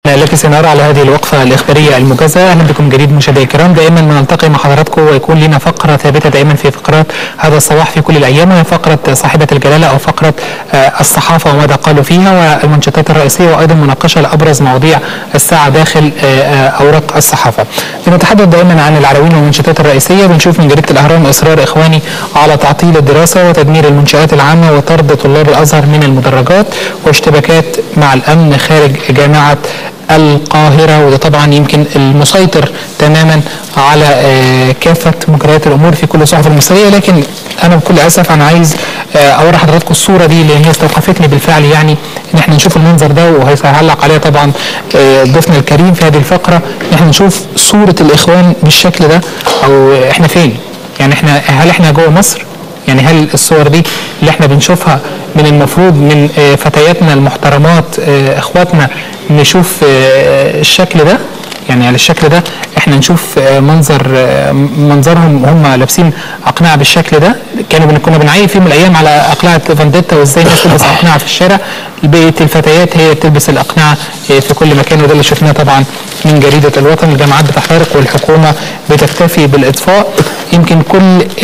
التي سنرى على هذه الوقفة الإخبارية الموجزة أهلا بكم جديد مشاهدي الكرام دائما ما نلتقي مع حضراتكم ويكون لنا فقرة ثابتة دائما في فقرات هذا الصباح في كل الأيام وهي فقرة صاحبة الجلالة أو فقرة آه، الصحافة وماذا قالوا فيها والمنشطات الرئيسية وأيضا مناقشة لأبرز مواضيع الساعة داخل آه، آه، أوراق الصحافة بنتحدث دائما عن العناوين والمنشطات الرئيسية بنشوف من جريدة الأهرام إصرار إخواني على تعطيل الدراسة وتدمير المنشآت العامة وطرد طلاب الأزهر من المدرجات واشتباكات مع الأمن خارج جامعة القاهرة وده طبعا يمكن المسيطر تماما على آه، كافة مجريات الأمور في كل الصحف المصرية لكن أنا بكل أسف أنا عايز آه، أوري حضراتكم الصورة دي لأن هي استوقفتني بالفعل يعني إن إحنا نشوف المنظر ده وهيعلق عليها طبعا آه، ضيفنا الكريم في هذه الفقرة إن إحنا نشوف صورة الإخوان بالشكل ده أو إحنا فين؟ يعني إحنا هل إحنا جوه مصر؟ يعني هل الصور دي اللي احنا بنشوفها من المفروض من آه، فتياتنا المحترمات آه، اخواتنا نشوف آه، الشكل ده يعني على الشكل ده احنا نشوف آه، منظر آه، منظرهم هم لابسين اقنعه بالشكل ده كانوا بن- كنا بنعيب في يوم من الايام على اقنعه فانديتا وازاي الناس تلبس اقنعه في الشارع بقيت الفتيات هي تلبس الاقنعه آه، في كل مكان وده اللي شفناه طبعا من جريده الوطن الجامعات بتحترق والحكومه بتكتفي بالاطفاء يمكن كل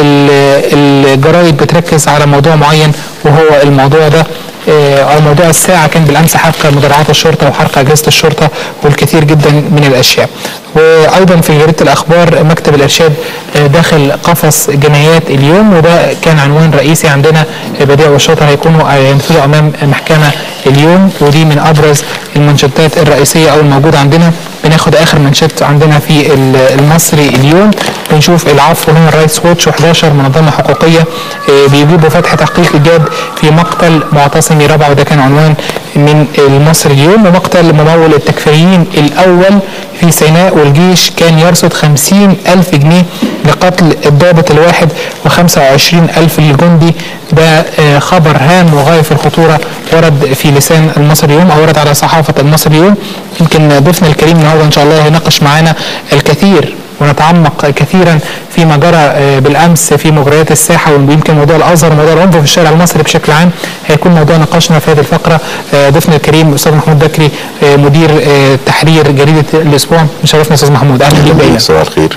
ال- الجرايد بتركز على موضوع معين وهو الموضوع ده آه، او موضوع الساعه كان بالامس حرق مدرعات الشرطه وحرق اجهزه الشرطه والكثير جدا من الاشياء. وايضا في جريده الاخبار مكتب الارشاد آه، داخل قفص جنايات اليوم وده كان عنوان رئيسي عندنا آه، بديع والشاطر هيكونوا آه، ينفذوا امام محكمه اليوم ودي من ابرز المنشطات الرئيسيه او الموجوده عندنا بناخد اخر منشط عندنا في ال- المصري اليوم بنشوف العفو هيومن رايتس ووتش و11 منظمه حقوقيه آه، بيجيبوا فتح تحقيق ايجاد في مقتل معتصمي رابعه وده كان عنوان من المصري اليوم ومقتل ممول التكفيريين الاول في سيناء والجيش كان يرصد 50 ألف جنيه لقتل الضابط الواحد و25 ألف للجندي ده آه، خبر هام وغاية في الخطورة ورد في لسان المصري اليوم أو ورد على صحافة المصري اليوم يمكن ضيفنا الكريم النهارده إن شاء الله هيناقش معانا الكثير ونتعمق كثيرا فيما جرى آه، بالامس في مجريات الساحه ويمكن موضوع الازهر وموضوع العنف في الشارع المصري بشكل عام هيكون موضوع نقاشنا في هذه الفقره آه، ضيفنا الكريم استاذ محمود بكري آه، مدير آه، تحرير جريده الاسبوع مشرفنا استاذ محمود اهلا بيك دايما صباح الخير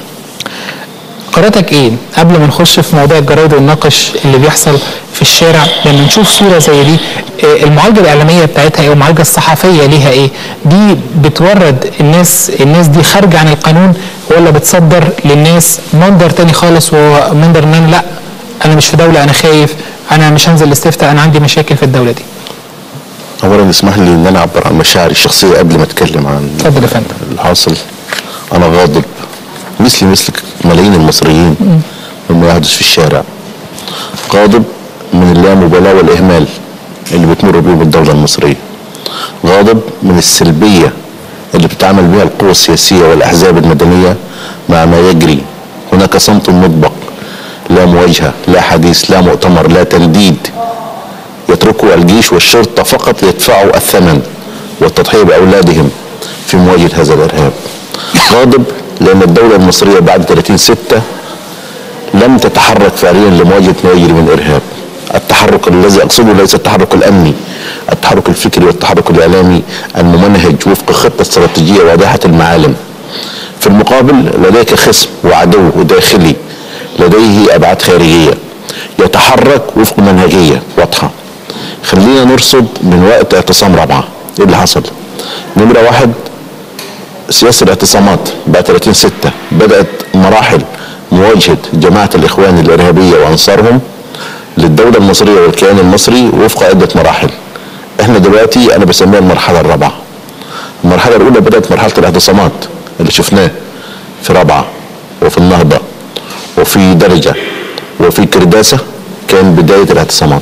قراراتك ايه قبل ما نخش في موضوع الجرايد ونناقش اللي بيحصل في الشارع لما نشوف صوره زي دي آه، المعالجه الاعلاميه بتاعتها ايه والمعالجه الصحفيه ليها ايه دي بتورد الناس الناس دي خارجه عن القانون ولا بتصدر للناس منظر تاني خالص وهو منظر ان انا لا انا مش في دوله انا خايف انا مش هنزل الاستفتاء انا عندي مشاكل في الدوله دي اولا اسمح لي ان انا اعبر عن مشاعري الشخصيه قبل ما اتكلم عن اتفضل يا فندم اللي حاصل انا غاضب مثلي مثلك ملايين المصريين مما يحدث في الشارع غاضب من اللامبالاه والاهمال اللي بتمر بيهم الدوله المصريه غاضب من السلبيه اللي بتتعامل بها القوى السياسيه والاحزاب المدنيه مع ما يجري هناك صمت مطبق لا مواجهه لا حديث لا مؤتمر لا تنديد يتركوا الجيش والشرطة فقط يدفعوا الثمن والتضحية بأولادهم في مواجهة هذا الإرهاب غاضب لأن الدولة المصرية بعد 30 ستة لم تتحرك فعليا لمواجهة ما يجري من إرهاب التحرك الذي أقصده ليس التحرك الأمني التحرك الفكري والتحرك الإعلامي الممنهج وفق خطة استراتيجية واضحة المعالم في المقابل لديك خصم وعدو داخلي لديه أبعاد خارجية يتحرك وفق منهجية واضحة خلينا نرصد من وقت اعتصام رابعة ايه اللي حصل نمرة واحد سياسة الاعتصامات بعد 30 ستة بدأت مراحل مواجهة جماعة الإخوان الإرهابية وأنصارهم للدولة المصرية والكيان المصري وفق عدة مراحل احنا دلوقتي أنا بسميها المرحلة الرابعة المرحلة الأولى بدأت مرحلة الاعتصامات اللي شفناه في رابعة وفي النهضة وفي درجة وفي كرداسة كان بداية الاعتصامات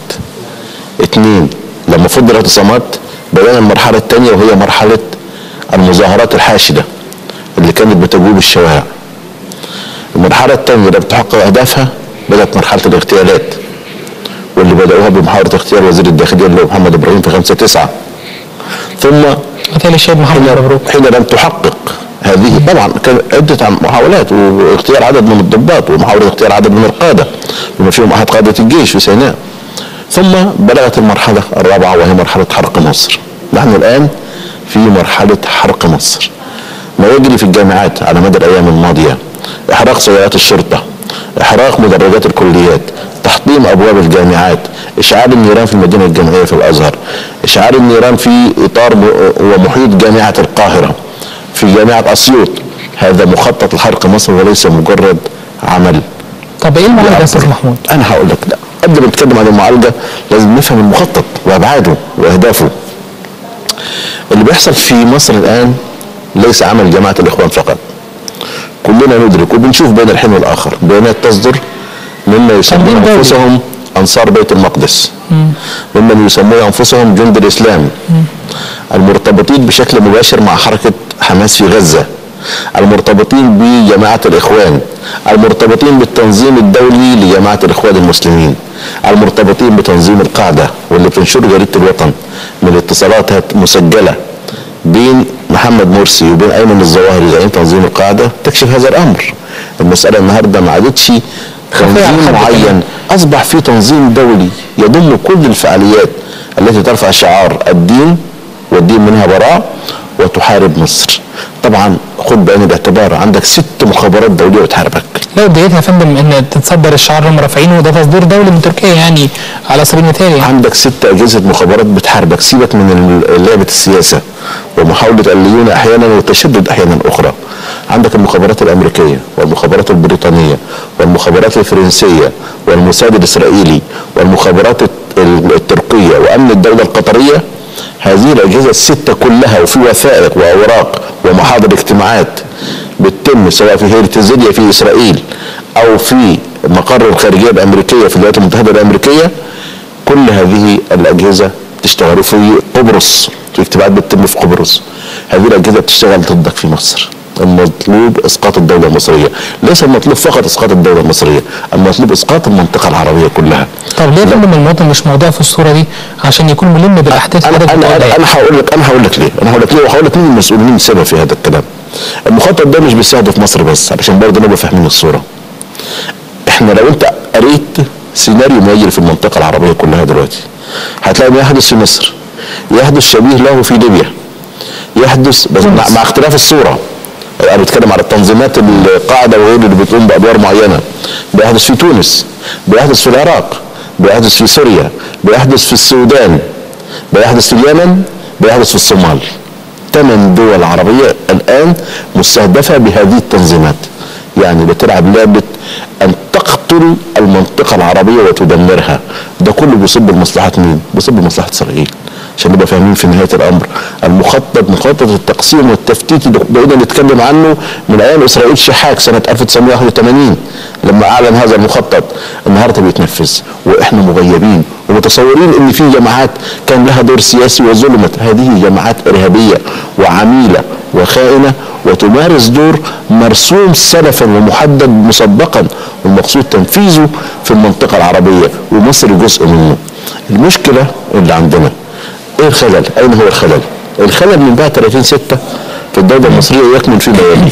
اتنين لما فض الاعتصامات بدأنا المرحلة الثانية وهي مرحلة المظاهرات الحاشدة اللي كانت بتجوب الشوارع المرحلة الثانية لما تحقق أهدافها بدأت مرحلة الاغتيالات واللي بدأوها بمحاولة اغتيال وزير الداخلية اللي هو محمد إبراهيم في 5 9 ثم قتال الشهيد محمد حين, مبروك حين لم تحقق هذه طبعا كان عدة محاولات واغتيال عدد من الضباط ومحاولة اغتيال عدد من القادة بما فيهم أحد قادة الجيش في سيناء ثم بلغت المرحلة الرابعة وهي مرحلة حرق مصر نحن الآن في مرحله حرق مصر ما يجري في الجامعات على مدى الايام الماضيه احراق سيارات الشرطه احراق مدرجات الكليات تحطيم ابواب الجامعات اشعال النيران في المدينه الجامعيه في الازهر اشعال النيران في اطار م- ومحيط جامعه القاهره في جامعه اسيوط هذا مخطط لحرق مصر وليس مجرد عمل طب ايه المعالجه يا استاذ محمود؟ انا هقول لك لا قبل ما نتكلم عن المعالجه لازم نفهم المخطط وابعاده واهدافه اللي بيحصل في مصر الان ليس عمل جماعه الاخوان فقط كلنا ندرك وبنشوف بين الحين والاخر بيانات تصدر مما يسمون تنظيم دولي. انفسهم انصار بيت المقدس ممن يسمون انفسهم جند الاسلام المرتبطين بشكل مباشر مع حركه حماس في غزه المرتبطين بجماعه الاخوان المرتبطين بالتنظيم الدولي لجماعه الاخوان المسلمين المرتبطين بتنظيم القاعده واللي بتنشر جريده الوطن من اتصالات مسجله بين محمد مرسي وبين ايمن الظواهري زعيم تنظيم القاعده تكشف هذا الامر المساله النهارده ما عادتش خفية على تنظيم حد معين كمان. اصبح في تنظيم دولي يضم كل الفعاليات التي ترفع شعار الدين والدين منها براء وتحارب مصر طبعا خد بعين الاعتبار عندك ست مخابرات دوليه بتحاربك لا بدايتها يا فندم ان تتصدر الشعار اللي هم رافعينه وده تصدير دولي من تركيا يعني على سبيل المثال يعني عندك ست اجهزه مخابرات بتحاربك سيبك من ال- لعبه السياسه ومحاوله الليونه احيانا والتشدد احيانا اخرى عندك المخابرات الامريكيه والمخابرات البريطانيه والمخابرات الفرنسيه والموساد الاسرائيلي والمخابرات الت- ال- التركيه وامن الدوله القطريه هذه الاجهزه السته كلها وفي وثائق واوراق ومحاضر اجتماعات بتتم سواء في هيرتزيليا في اسرائيل او في مقر الخارجيه الامريكيه في الولايات المتحده الامريكيه كل هذه الاجهزه بتشتغل في قبرص في اجتماعات بتتم في قبرص هذه الاجهزه بتشتغل ضدك في مصر المطلوب اسقاط الدوله المصريه ليس المطلوب فقط اسقاط الدوله المصريه المطلوب اسقاط المنطقه العربيه كلها طب ليه يا فندم المواطن مش موضوع في الصوره دي عشان يكون ملم بالاحداث اللي انا حضرتك انا بتقولها انا, يعني. أنا هقول لك انا هقول لك ليه انا هقول لك ليه وهقول لك مين المسؤولين السبب في هذا الكلام المخطط ده مش بيستهدف مصر بس علشان برضه نبقى فاهمين الصوره احنا لو انت قريت سيناريو ما يجري في المنطقه العربيه كلها دلوقتي هتلاقي ما يحدث في مصر يحدث شبيه له في ليبيا يحدث بس مع, مع اختلاف الصوره انا بتكلم على التنظيمات القاعده وغيره اللي بتقوم بادوار معينه بيحدث في تونس بيحدث في العراق بيحدث في سوريا بيحدث في السودان بيحدث في اليمن بيحدث في الصومال ثمان دول عربية الآن مستهدفة بهذه التنظيمات يعني بتلعب لعبة أن تقتل المنطقة العربية وتدمرها ده كله بيصب لمصلحة مين؟ بيصب لمصلحة إسرائيل عشان نبقى فاهمين في نهاية الأمر المخطط مخطط التقسيم والتفتيت اللي بقينا نتكلم عنه من أيام إسرائيل شحاك سنة 1981 لما أعلن هذا المخطط النهارده بيتنفذ وإحنا مغيبين ومتصورين ان في جماعات كان لها دور سياسي وظلمت هذه جماعات ارهابيه وعميله وخائنه وتمارس دور مرسوم سلفا ومحدد مسبقا والمقصود تنفيذه في المنطقه العربيه ومصر جزء منه المشكله اللي عندنا ايه الخلل اين هو الخلل الخلل من بعد 30 6 في الدوله المصريه يكمن في بيانه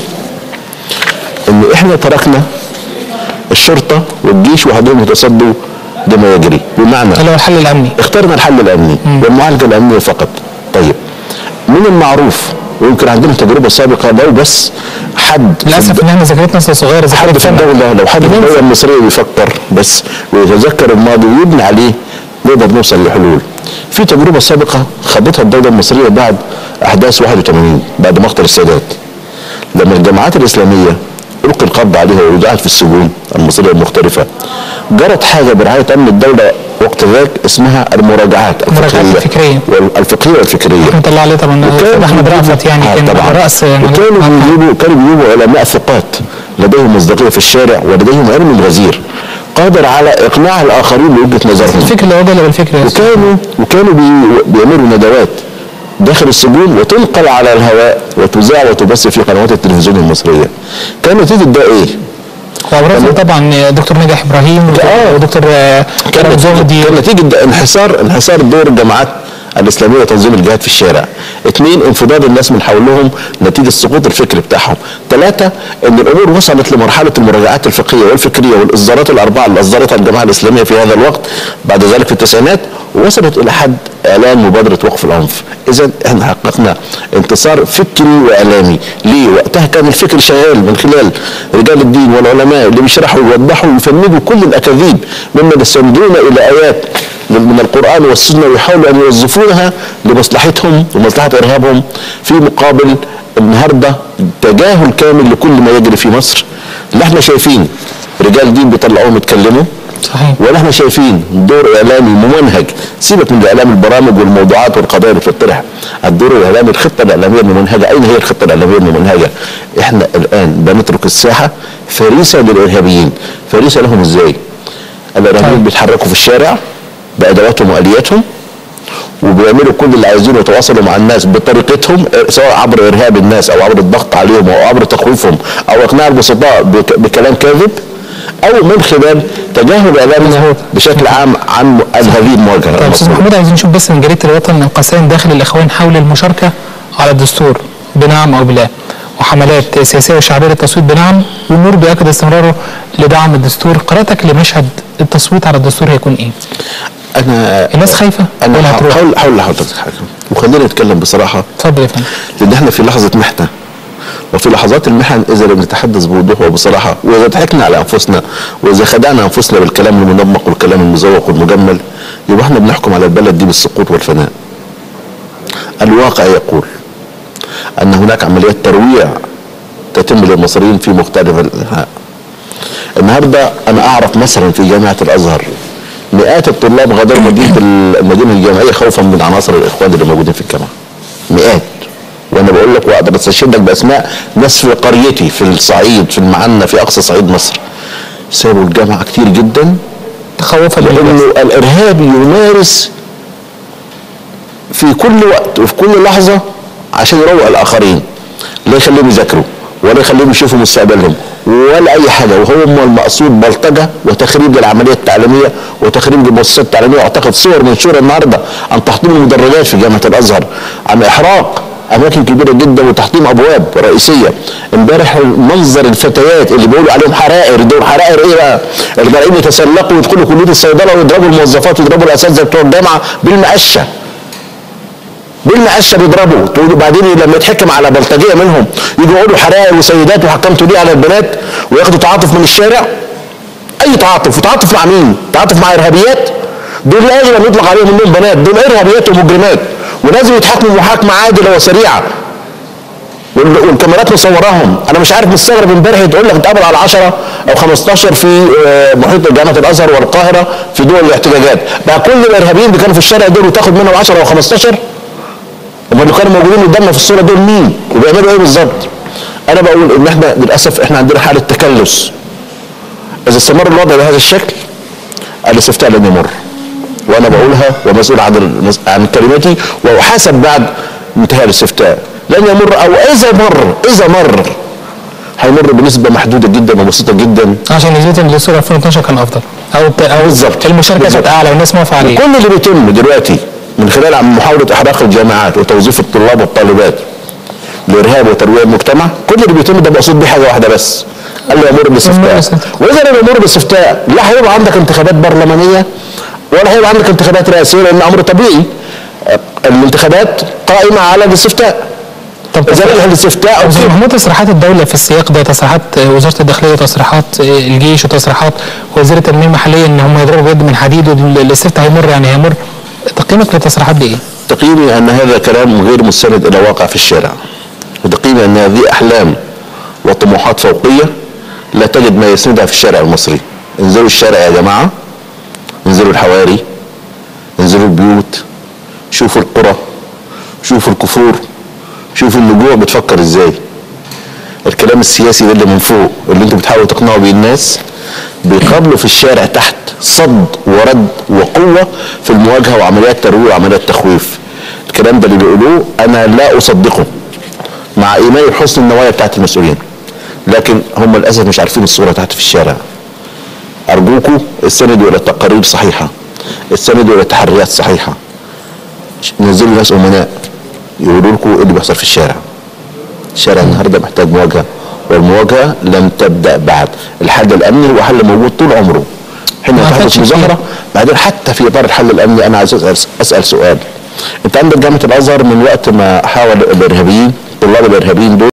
ان احنا تركنا الشرطه والجيش وحدهم يتصدوا لما يجري بمعنى اللي هو الحل الامني اخترنا الحل الامني والمعالجه الامنيه فقط طيب من المعروف ويمكن عندنا تجربه سابقه لو بس حد في للاسف ان احنا ذاكرتنا لسه صغيره حد ذاكره في سنة. الدولة لو حد في الدولة المصرية بيفكر بس ويتذكر الماضي ويبني عليه نقدر نوصل لحلول. في تجربة سابقة خاضتها الدولة المصرية بعد أحداث 81 بعد مقتل السادات. لما الجماعات الإسلامية ألقي القبض عليها ووضعت في السجون المصرية المختلفة جرت حاجة برعاية أمن الدولة وقت ذاك اسمها المراجعات المراجعات الفكرية. والفكرية والفكرية رحمه الله عليه طبعا وكان احمد بيجيبوا- رأفت يعني آه كان طبعا راس وكانوا بيجيبوا كانوا بيجيبوا علماء ثقات لديهم مصداقيه في الشارع ولديهم علم غزير قادر على اقناع الاخرين بوجهه نظرهم الفكر اللي هو جلب الفكر يا أستاذ. وكانوا وكانوا بي- بيعملوا ندوات داخل السجون وتنقل على الهواء وتذاع وتبث في قنوات التلفزيون المصريه كان نتيجه ده ايه؟ وابرزهم طبعا دكتور نجح ابراهيم آه. ودكتور آه، كرم زهدي كان نتيجه ده انحسار انحسار دور الجماعات الاسلاميه وتنظيم الجهاد في الشارع. اثنين انفضاض الناس من حولهم نتيجه سقوط الفكر بتاعهم. ثلاثه ان الامور وصلت لمرحله المراجعات الفقهيه والفكريه والاصدارات الاربعه اللي اصدرتها الجماعه الاسلاميه في هذا الوقت بعد ذلك في التسعينات وصلت الى حد اعلان مبادره وقف العنف اذا احنا حققنا انتصار فكري واعلامي ليه وقتها كان الفكر شغال من خلال رجال الدين والعلماء اللي بيشرحوا ويوضحوا ويفندوا كل الاكاذيب ممن يستندون الى ايات من من القران والسنه ويحاولوا ان يوظفونها لمصلحتهم ومصلحه ارهابهم في مقابل النهارده تجاهل كامل لكل ما يجري في مصر اللي احنا شايفين رجال دين بيطلعوهم يتكلموا صحيح ولا احنا شايفين دور اعلامي ممنهج سيبك من اعلام البرامج والموضوعات والقضايا اللي بتطرح الدور الاعلامي الخطه الاعلاميه الممنهجه اين هي الخطه الاعلاميه الممنهجه احنا الان بنترك الساحه فريسه للارهابيين فريسه لهم ازاي الارهابيين طيب. بيتحركوا في الشارع بادواتهم والياتهم وبيعملوا كل اللي عايزينه يتواصلوا مع الناس بطريقتهم سواء عبر ارهاب الناس او عبر الضغط عليهم او عبر تخويفهم او اقناع البسطاء بك- بكلام كاذب او من خلال تجاهل اعلامنا مظبوط. بشكل عام عن هذه المواجهه طيب استاذ المصرية. محمود عايزين نشوف بس من جريده الوطن انقسام داخل الاخوان حول المشاركه على الدستور بنعم او بلا وحملات سياسيه وشعبيه للتصويت بنعم والنور بيأكد استمراره لدعم الدستور قراءتك لمشهد التصويت على الدستور هيكون ايه؟ انا الناس خايفه انا ولا هتروح؟ هحاول هحاول لحضرتك حاجه وخلينا نتكلم بصراحه اتفضل يا فندم لان احنا في لحظه محنه وفي لحظات المحن اذا لم نتحدث بوضوح وبصراحه واذا ضحكنا على انفسنا واذا خدعنا انفسنا بالكلام المنمق والكلام المزوق والمجمل يبقى احنا بنحكم على البلد دي بالسقوط والفناء. الواقع يقول ان هناك عمليات ترويع تتم للمصريين في مختلف الانحاء. النهارده انا اعرف مثلا في جامعه الازهر مئات الطلاب غادروا مدينه المدينه الجامعيه خوفا من عناصر الاخوان اللي موجودين في الجامعه. مئات وانا بقول لك واقدر استشهد لك باسماء ناس في قريتي في الصعيد في المعنى في اقصى صعيد مصر سابوا الجامعه كتير جدا تخوفا بالبعث. لانه الارهاب يمارس في كل وقت وفي كل لحظه عشان يروع الاخرين لا يخليهم يذاكروا ولا يخليهم يشوفوا مستقبلهم ولا اي حاجه وهو المقصود بلطجه وتخريب للعمليه التعليميه وتخريب للمؤسسات التعليميه واعتقد صور منشوره النهارده عن تحطيم المدرجات في جامعه الازهر عن احراق اماكن كبيره جدا وتحطيم ابواب رئيسيه امبارح منظر الفتيات اللي بيقولوا عليهم حرائر دول حرائر ايه بقى؟ اللي طالعين يتسلقوا ويدخلوا كليه الصيدله ويضربوا الموظفات ويضربوا الاساتذه بتوع الجامعه بالمقشه بالمقشه بيضربوا تقولوا بعدين لما يتحكم على بلطجيه منهم يجوا يقولوا حرائر وسيدات وحكمتوا ليه على البنات وياخدوا تعاطف من الشارع اي تعاطف وتعاطف مع مين؟ تعاطف مع ارهابيات دول لازم يطلق عليهم انهم بنات دول ارهابيات ومجرمات ولازم يتحاكموا محاكمه عادله وسريعه وال- والكاميرات مصوراهم انا مش عارف مستغرب امبارح تقول لك اتقبل على 10 او 15 في آه، محيط جامعه الازهر والقاهره في دول الاحتجاجات بقى كل الارهابيين اللي كانوا في الشارع دول وتاخد منهم 10 او 15 امال اللي كانوا موجودين قدامنا في الصوره دول مين وبيعملوا ايه بالظبط انا بقول ان احنا للاسف احنا عندنا حاله تكلس اذا استمر الوضع بهذا الشكل الاستفتاء لن يمر وانا بقولها ومسؤول عن المس- عن كلمتي واحاسب بعد انتهاء الاستفتاء لن يمر او اذا مر اذا مر هيمر بنسبه محدوده جدا وبسيطه جدا عشان يزيد الدستور 2012 كان افضل او الت- او بالظبط. المشاركه كانت بالظبط. اعلى والناس موافقه عليه كل اللي بيتم دلوقتي من خلال عم- محاوله احراق الجامعات وتوظيف الطلاب والطالبات لارهاب وترويع المجتمع كل اللي بيتم ده مقصود بيه حاجه واحده بس الا يمر بالاستفتاء بالاستفتاء. واذا لم يمر بالاستفتاء لا هيبقى عندك انتخابات برلمانيه ولا هيبقى عندك انتخابات رئاسيه لان امر طبيعي آه، الانتخابات قائمه على الاستفتاء طب اذا نجح الاستفتاء استاذ أوكي. محمود تصريحات الدوله في السياق ده تصريحات وزاره الداخليه وتصريحات الجيش وتصريحات وزير التنميه المحليه ان هم يضربوا بيد من حديد والاستفتاء هيمر يعني هيمر تقييمك للتصريحات دي ايه؟ تقييمي ان هذا كلام غير مستند الى واقع في الشارع وتقييمي ان هذه احلام وطموحات فوقيه لا تجد ما يسندها في الشارع المصري انزلوا الشارع يا جماعه انزلوا الحواري انزلوا البيوت شوفوا القرى شوفوا الكفور شوفوا النجوع بتفكر ازاي الكلام السياسي ده اللي من فوق اللي انتوا بتحاولوا تقنعوا بيه الناس بيقابلوا في الشارع تحت صد ورد وقوة في المواجهة وعمليات ترويع وعمليات تخويف الكلام ده اللي بيقولوه أنا لا أصدقه مع إيماني بحسن النوايا بتاعت المسؤولين لكن هم للأسف مش عارفين الصورة تحت في الشارع أرجوكوا استندوا إلى تقارير صحيحة استندوا إلى تحريات صحيحة نزلوا ناس أمناء يقولوا لكم إيه اللي بيحصل في الشارع الشارع النهارده محتاج مواجهه والمواجهه لم تبدا بعد الحل الامني هو حل موجود طول عمره حين ما تحدث أعتقدش مظاهره كتير. بعدين حتى في اطار الحل الامني انا عايز اسال اسال سؤال انت عندك جامعه الازهر من وقت ما حاول الارهابيين طلاب الارهابيين دول